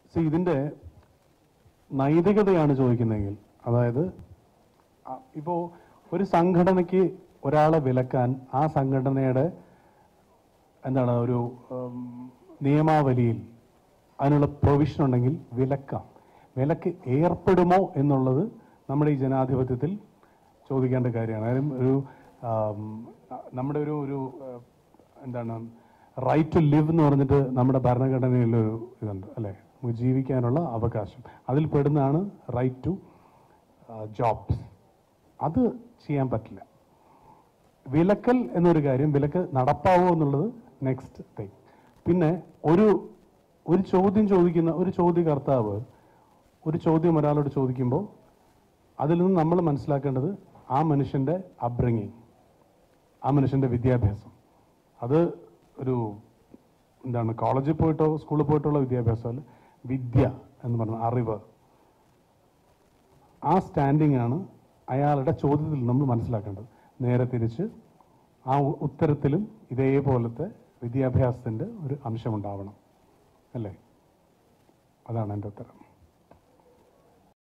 C ഇതിന്റെ നൈതികതയാണ് ചോദിക്കുന്നതെങ്കിൽ അതായത് അ- ഇപ്പോ ഒരു സംഘടനയ്ക്ക് ഒരാളെ വിലക്കാൻ ആ സംഘടനയുടെ എന്താണ് ഒരു ഉം, നിയമാവലിയിൽ അതിനുള്ള പ്രൊവിഷൻ ഉണ്ടെങ്കിൽ വിലക്കാം വിലക്ക് ഏർപ്പെടുമോ എന്നുള്ളത് നമ്മുടെ ഈ ജനാധിപത്യത്തിൽ ചോദിക്കേണ്ട കാര്യമാണ് കാര്യം ഒരു ആം, നമ്മുടെ ഒരു ഒരു ആ, എന്താണ് റൈറ്റ് ടു ലിവ് എന്ന് പറഞ്ഞിട്ട് നമ്മുടെ ഭരണഘടനയിലൊരു ഇതുണ്ട് അല്ലേ നമുക്ക് ജീവിക്കാനുള്ള അവകാശം അതിൽ പെടുന്നതാണ് റൈറ്റ് ടു ജോബ്സ് അത് ചെയ്യാൻ പറ്റില്ല വിലക്കൽ എന്നൊരു കാര്യം വിലക്ക് നടപ്പാവോ എന്നുള്ളത് നെക്സ്റ്റ് തിങ് പിന്നെ ഒരു ഒരു ചോദ്യം ചോദിക്കുന്ന ഒരു ചോദ്യകർത്താവ് ഒരു ചോദ്യം ഒരാളോട് ചോദിക്കുമ്പോൾ അതിൽ നിന്ന് നമ്മൾ മനസ്സിലാക്കേണ്ടത് ആ മനുഷ്യന്റെ അബ്രിങ്ങിങ് ആ മനുഷ്യന്റെ വിദ്യാഭ്യാസം അത് ഒരു എന്താണ് കോളേജിൽ പോയിട്ടോ സ്കൂളിൽ പോയിട്ടുള്ള വിദ്യാഭ്യാസമല്ല വിദ്യ എന്ന് പറഞ്ഞ അറിവ് ആ സ്റ്റാൻഡിംഗ് ആണ് അയാളുടെ ചോദ്യത്തിൽ നമ്മൾ മനസ്സിലാക്കേണ്ടത് നേരെ തിരിച്ച് ആ ഉ- ഉത്തരത്തിലും ഇതേപോലത്തെ വിദ്യാഭ്യാസത്തിന്റെ ഒരു അംശമുണ്ടാവണം അല്ലേ അതാണ് എൻ്റെ ഉത്തരം